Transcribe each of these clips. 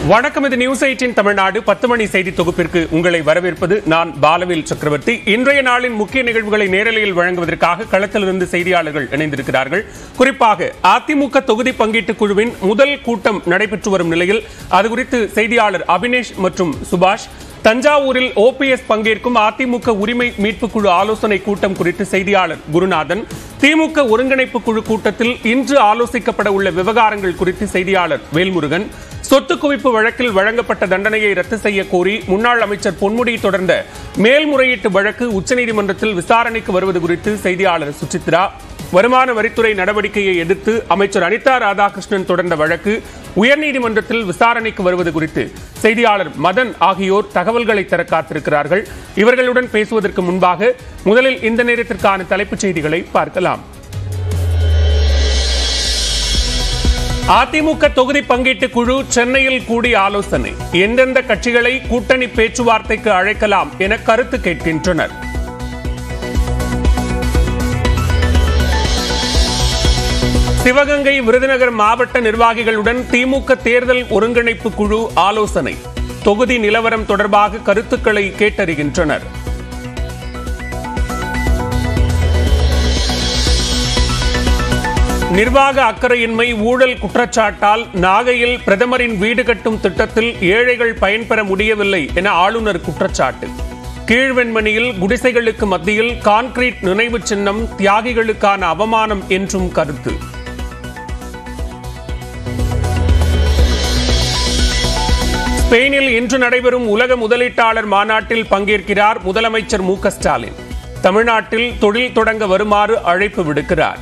வணக்கம் இது news eighteen Tamil Nadu பத்து மணி செய்தி தொகுப்பிற்கு உங்களை வரவேற்பது நான் பாலவேல் சக்கரவர்த்தி இன்றைய நாளின் முக்கிய நிகழ்வுகளை நேரலையில் வழங்குவதற்காக களத்திலிருந்து செய்தியாளர்கள் இணைந்திருக்கிறார்கள் குறிப்பாக அதிமுக தொகுதி பங்கீட்டு குழுவின் முதல் கூட்டம் நடைபெற்று வரும் நிலையில் அது குறித்து செய்தியாளர் அபினேஷ் மற்றும் சுபாஷ் தஞ்சாவூரில் ஓபிஎஸ் பங்கேற்கும் அதிமுக உரிமை மீட்பு குழு ஆலோசனை கூட்டம் குறித்து செய்தியாளர் குருநாதன் திமுக ஒருங்கிணைப்பு குழு கூட்டத்தில் இன்று ஆலோசிக்கப்பட உள்ள விவகாரங்கள் குறித்து செய்தியாளர் வேல்முருகன் சொத்து குவிப்பு வழக்கில் வழங்கப்பட்ட தண்டனையை ரத்து செய்ய கோரி முன்னாள் அமைச்சர் பொன்முடி தொடர்ந்த மேல்முறையீட்டு வழக்கு உச்சநீதிமன்றத்தில் விசாரணைக்கு வருவது குறித்து செய்தியாளர் சுசித்ரா வருமான வரித்துறை நடவடிக்கையை எதிர்த்து அமைச்சர் அனிதா ராதாகிருஷ்ணன் தொடர்ந்த வழக்கு உயர்நீதிமன்றத்தில் விசாரணைக்கு வருவது குறித்து செய்தியாளர் மதன் ஆகியோர் தகவல்களை தர காத்திருக்கிறார்கள் இவர்களுடன் பேசுவதற்கு முன்பாக முதலில் இந்த நேரத்திற்கான தலைப்புச் செய்திகளை பார்க்கலாம் அதிமுக தொகுதி பங்கீட்டு குழு சென்னையில் கூடி ஆலோசனை எந்தெந்த கட்சிகளை கூட்டணி பேச்சுவார்த்தைக்கு அழைக்கலாம் என கருத்து கேட்கின்றனர் சிவகங்கை விருதுநகர் மாவட்ட நிர்வாகிகளுடன் திமுக தேர்தல் ஒருங்கிணைப்பு குழு ஆலோசனை தொகுதி நிலவரம் தொடர்பாக கருத்துக்களை கேட்டறிகின்றனர் நிர்வாக அக்கறையின்மை ஊழல் குற்றச்சாட்டால் நாகையில் பிரதமரின் வீடு கட்டும் திட்டத்தில் ஏழைகள் பயன்பெற முடியவில்லை என ஆளுநர் குற்றச்சாட்டு கீழ்வெண்மணியில் குடிசைகளுக்கு மத்தியில் கான்கிரீட் நினைவு சின்னம் தியாகிகளுக்கான அவமானம் என்றும் கருத்து ஸ்பெயினில் இன்று நடைபெறும் உலக முதலீட்டாளர் மாநாட்டில் பங்கேற்கிறார் முதலமைச்சர் மு க ஸ்டாலின் தமிழ்நாட்டில் தொழில் தொடங்க வருமாறு அழைப்பு விடுக்கிறார்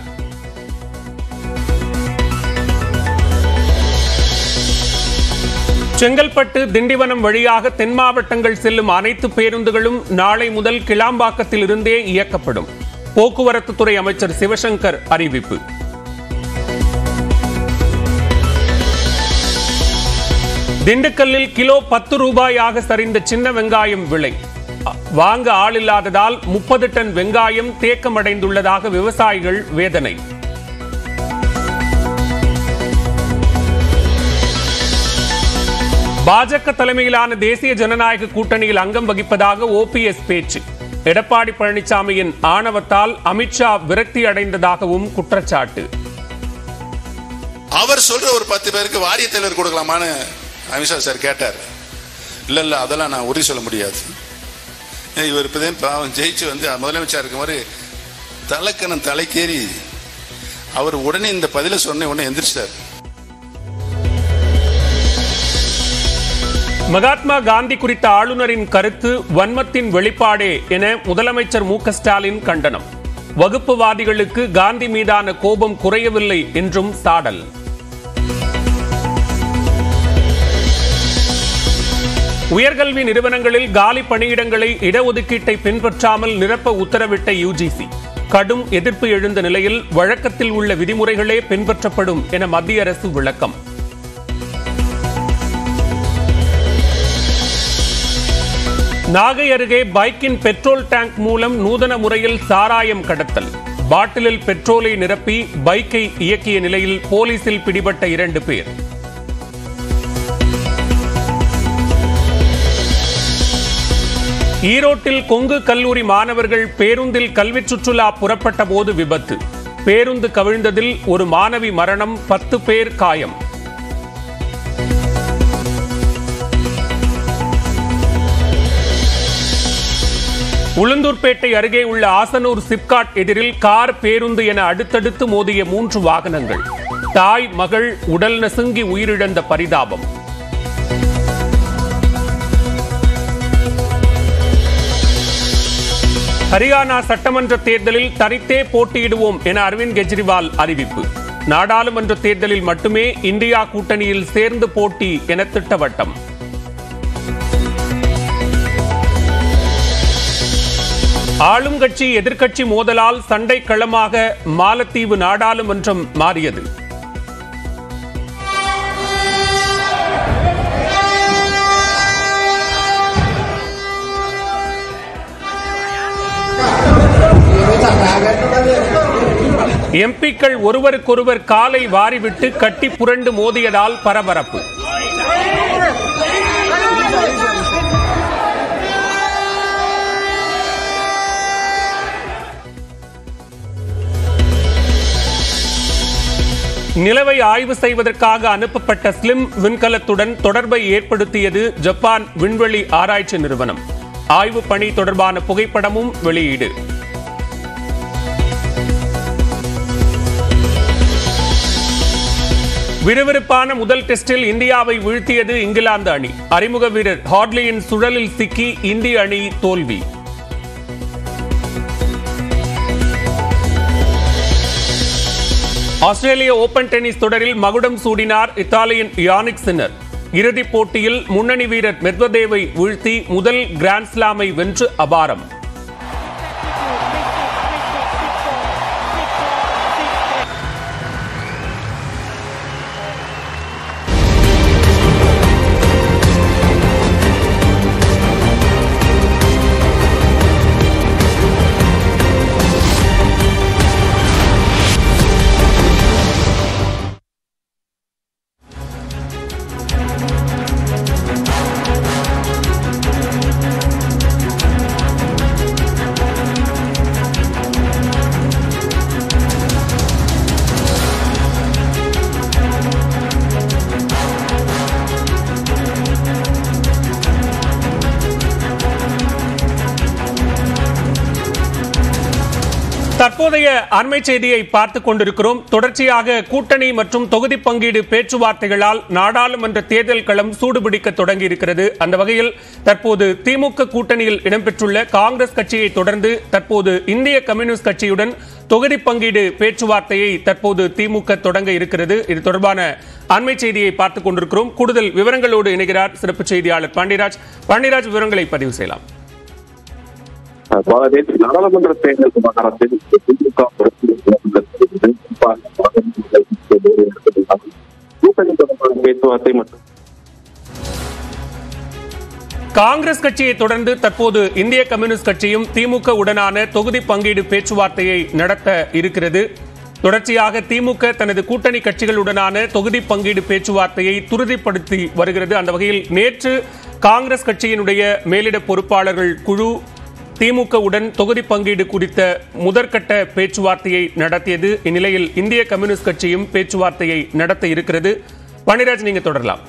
செங்கல்பட்டு திண்டிவனம் வழியாக தென் மாவட்டங்கள் செல்லும் அனைத்து பேருந்துகளும் நாளை முதல் கிளாம்பாக்கத்தில் இருந்தே இயக்கப்படும் போக்குவரத்து துறை அமைச்சர் சிவசங்கர் அறிவிப்பு திண்டுக்கல்லில் கிலோ பத்து ரூபாயாக சரிந்த சின்ன வெங்காயம் விலை வாங்க ஆள் இல்லாததால் முப்பது டன் வெங்காயம் தேக்கமடைந்துள்ளதாக விவசாயிகள் வேதனை பாஜக தலைமையிலான தேசிய ஜனநாயக கூட்டணியில் அங்கம் வகிப்பதாக ஓபிஎஸ் பேச்சு எடப்பாடி பழனிசாமியின் ஆணவத்தால் அமித்ஷா விரக்தி அடைந்ததாகவும் குற்றச்சாட்டு அவர் சொல்ற ஒரு பத்து பேருக்கு வாரிய தலைவர் கொடுக்கலாமான்னு அமித்ஷா சார் கேட்டார் இல்ல இல்ல அதெல்லாம் நான் உறுதி சொல்ல முடியாது ஏன் இவர் இப்பதான் பாவம் ஜெயிச்சு வந்து முதலமைச்சர் இருக்கும் மாதிரி தலைக்கணம் தலைக்கேறி அவர் உடனே இந்த பதில சொன்ன உடனே எந்திரிச்சிட்டார் மகாத்மா காந்தி குறித்த ஆளுநரின் கருத்து வன்மத்தின் வெளிப்பாடே என முதலமைச்சர் மு க ஸ்டாலின் கண்டனம் வகுப்புவாதிகளுக்கு காந்தி மீதான கோபம் குறையவில்லை என்றும் சாடல் உயர்கல்வி நிறுவனங்களில் காலி பணியிடங்களை இடஒதுக்கீட்டை பின்பற்றாமல் நிரப்ப உத்தரவிட்ட யுஜிசி கடும் எதிர்ப்பு எழுந்த நிலையில் வழக்கத்தில் உள்ள விதிமுறைகளே பின்பற்றப்படும் என மத்திய அரசு விளக்கம் நாகை அருகே பைக்கின் பெட்ரோல் டேங்க் மூலம் நூதன முறையில் சாராயம் கடத்தல் பாட்டிலில் பெட்ரோலை நிரப்பி பைக்கை இயக்கிய நிலையில் போலீசில் பிடிபட்ட இரண்டு பேர் ஈரோட்டில் கொங்கு கல்லூரி மாணவர்கள் பேருந்தில் கல்வி சுற்றுலா புறப்பட்ட போது விபத்து பேருந்து கவிழ்ந்ததில் ஒரு மாணவி மரணம் பத்து பேர் காயம் உளுந்தூர்பேட்டை அருகே உள்ள ஆசனூர் சிப்காட் எதிரில் கார் பேருந்து என அடுத்தடுத்து மோதிய மூன்று வாகனங்கள் தாய் மகள் உடல் நசுங்கி உயிரிழந்த பரிதாபம் ஹரியானா சட்டமன்ற தேர்தலில் தனித்தே போட்டியிடுவோம் என அரவிந்த் கெஜ்ரிவால் அறிவிப்பு நாடாளுமன்ற தேர்தலில் மட்டுமே இந்தியா கூட்டணியில் சேர்ந்து போட்டி என திட்டவட்டம் ஆளும் கட்சி எதிர்க்கட்சி மோதலால் சண்டை களமாக மாலத்தீவு நாடாளுமன்றம் மாறியது எம்பிக்கள் ஒருவருக்கொருவர் காலை வாரிவிட்டு கட்டி புரண்டு மோதியதால் பரபரப்பு நிலவை ஆய்வு செய்வதற்காக அனுப்பப்பட்ட ஸ்லிம் விண்கலத்துடன் தொடர்பை ஏற்படுத்தியது ஜப்பான் விண்வெளி ஆராய்ச்சி நிறுவனம் ஆய்வு பணி தொடர்பான புகைப்படமும் வெளியீடு விறுவிறுப்பான முதல் டெஸ்டில் இந்தியாவை வீழ்த்தியது இங்கிலாந்து அணி அறிமுக வீரர் ஹார்ட்லியின் சுழலில் சிக்கி இந்திய அணி தோல்வி ஆஸ்திரேலிய ஓபன் டென்னிஸ் தொடரில் மகுடம் சூடினார் இத்தாலியின் யானிக் சின்னர் இறுதிப் போட்டியில் முன்னணி வீரர் மெத்வதேவை வீழ்த்தி முதல் கிராண்ட் ஸ்லாமை வென்று அபாரம் தற்போதைய அண்மை செய்தியை பார்த்துக் கொண்டிருக்கிறோம் தொடர்ச்சியாக கூட்டணி மற்றும் தொகுதி பங்கீடு பேச்சுவார்த்தைகளால் நாடாளுமன்ற தேர்தல் களம் சூடுபிடிக்க தொடங்கி இருக்கிறது அந்த வகையில் தற்போது திமுக கூட்டணியில் இடம்பெற்றுள்ள காங்கிரஸ் கட்சியை தொடர்ந்து தற்போது இந்திய கம்யூனிஸ்ட் கட்சியுடன் தொகுதி பங்கீடு பேச்சுவார்த்தையை தற்போது திமுக தொடங்க இருக்கிறது இது தொடர்பான அண்மை செய்தியை பார்த்துக் கொண்டிருக்கிறோம் கூடுதல் விவரங்களோடு இணைகிறார் சிறப்பு செய்தியாளர் பாண்டியராஜ் பாண்டியராஜ் விவரங்களை பதிவு செய்யலாம் நேற்று நாடாளுமன்ற தேர்தல் விவகாரத்தில் திமுக கூட்டணி தொடர்பான பேச்சுவார்த்தை மற்றும் காங்கிரஸ் கட்சியை தொடர்ந்து தற்போது இந்திய கம்யூனிஸ்ட் கட்சியும் திமுக உடனான தொகுதி பங்கீடு பேச்சுவார்த்தையை நடத்த இருக்கிறது தொடர்ச்சியாக திமுக தனது கூட்டணி கட்சிகளுடனான தொகுதி பங்கீடு பேச்சுவார்த்தையை துரிதப்படுத்தி வருகிறது அந்த வகையில் நேற்று காங்கிரஸ் கட்சியினுடைய மேலிட பொறுப்பாளர்கள் குழு திமுகவுடன் தொகுதி பங்கீடு குறித்த முதற்கட்ட பேச்சுவார்த்தையை நடத்தியது இந்நிலையில் இந்திய கம்யூனிஸ்ட் கட்சியும் பேச்சுவார்த்தையை நடத்த இருக்கிறது பணிராஜ் நீங்க தொடரலாம்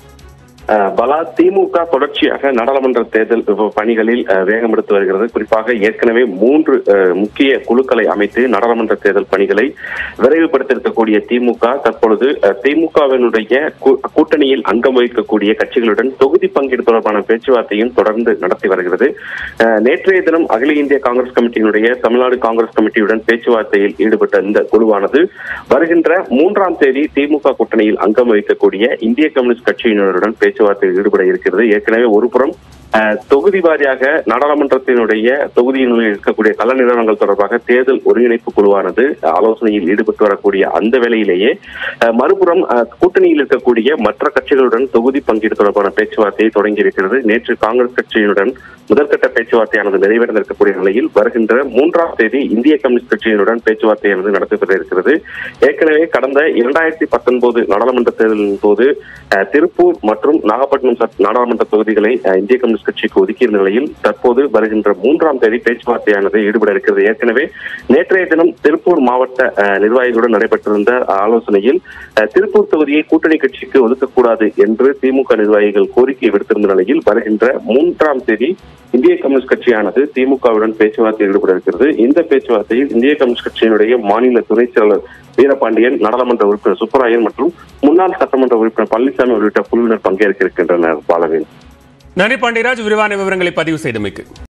அஹ், பலா திமுக தொடர்ச்சியாக நாடாளுமன்ற தேர்தல் ப- பணிகளில் அஹ், வேகம் எடுத்து வருகிறது குறிப்பாக ஏற்கனவே மூன்று அஹ், முக்கிய குழுக்களை அமைத்து நாடாளுமன்ற தேர்தல் பணிகளை விரைவுபடுத்தியிருக்கக்கூடிய திமுக தற்பொழுது அஹ், திமுகவினுடைய கூ- கூட்டணியில் அங்கம் வகிக்கக்கூடிய கட்சிகளுடன் தொகுதி பங்கீடு தொடர்பான பேச்சுவார்த்தையும் தொடர்ந்து நடத்தி வருகிறது அஹ், நேற்றைய தினம் அகில இந்திய காங்கிரஸ் கமிட்டியினுடைய தமிழ்நாடு காங்கிரஸ் கமிட்டியுடன் பேச்சுவார்த்தையில் ஈடுபட்ட இந்த குழுவானது வருகின்ற மூன்றாம் தேதி திமுக கூட்டணியில் அங்கம் வகிக்கக்கூடிய இந்திய கம்யூனிஸ்ட் கட்சியினருடன் பேச்சுவார்த்தையில் ஈடுபட இருக்கிறது ஏற்கனவே ஒருபுறம் அஹ், தொகுதி வாரியாக நாடாளுமன்றத்தினுடைய தொகுதியில் இருக்கக்கூடிய கள நிறுவனங்கள் தொடர்பாக தேர்தல் ஒருங்கிணைப்பு குழுவானது ஆலோசனையில் ஈடுபட்டு வரக்கூடிய அந்த வேளையிலேயே அஹ், மறுபுறம் அஹ், கூட்டணியில் இருக்கக்கூடிய மற்ற கட்சிகளுடன் தொகுதி பங்கீடு தொடர்பான பேச்சுவார்த்தையை தொடங்கி இருக்கிறது நேற்று காங்கிரஸ் கட்சியினுடன் முதற்கட்ட பேச்சுவார்த்தையானது நிறைவேறிருக்கக்கூடிய நிலையில் வருகின்ற மூன்றாம் தேதி இந்திய கம்யூனிஸ்ட் கட்சியினுடன் பேச்சுவார்த்தையானது நடத்தப்பட இருக்கிறது ஏற்கனவே கடந்த இரண்டாயிரத்தி பத்தொன்பது நாடாளுமன்ற தேர்தலின் போது அஹ், திருப்பூர் மற்றும் நாகப்பட்டினம் சட்- நாடாளுமன்ற தொகுதிகளை அஹ், இந்திய கம்யூனிஸ்ட் கட்சிக்கு ஒதுக்கியிருந்த நிலையில் தற்போது வருகின்ற மூன்றாம் தேதி பேச்சுவார்த்தையானது ஈடுபட இருக்கிறது ஏற்கனவே நேற்றைய தினம் திருப்பூர் மாவட்ட அஹ், நிர்வாகிகளுடன் நடைபெற்றிருந்த ஆலோசனையில் அஹ், திருப்பூர் தொகுதியை கூட்டணி கட்சிக்கு ஒதுக்கக்கூடாது என்று திமுக நிர்வாகிகள் கோரிக்கை விடுத்திருந்த நிலையில் வருகின்ற மூன்றாம் தேதி இந்திய கம்யூனிஸ்ட் கட்சியானது திமுகவுடன் பேச்சுவார்த்தையில் ஈடுபட இருக்கிறது இந்த பேச்சுவார்த்தையில் இந்திய கம்யூனிஸ்ட் கட்சியினுடைய மாநில துணைச் செயலர் வீரபாண்டியன் நாடாளுமன்ற உறுப்பினர் சுப்பராயன் மற்றும் முன்னாள் சட்டமன்ற உறுப்பினர் பழனிசாமி உள்ளிட்ட குழுவினர் பங்கேற்க இருக்கின்றனர் பாலவேல் நன்றி பாண்டியராஜ் விரிவான விவரங்களை பதிவு செய்தமைக்கு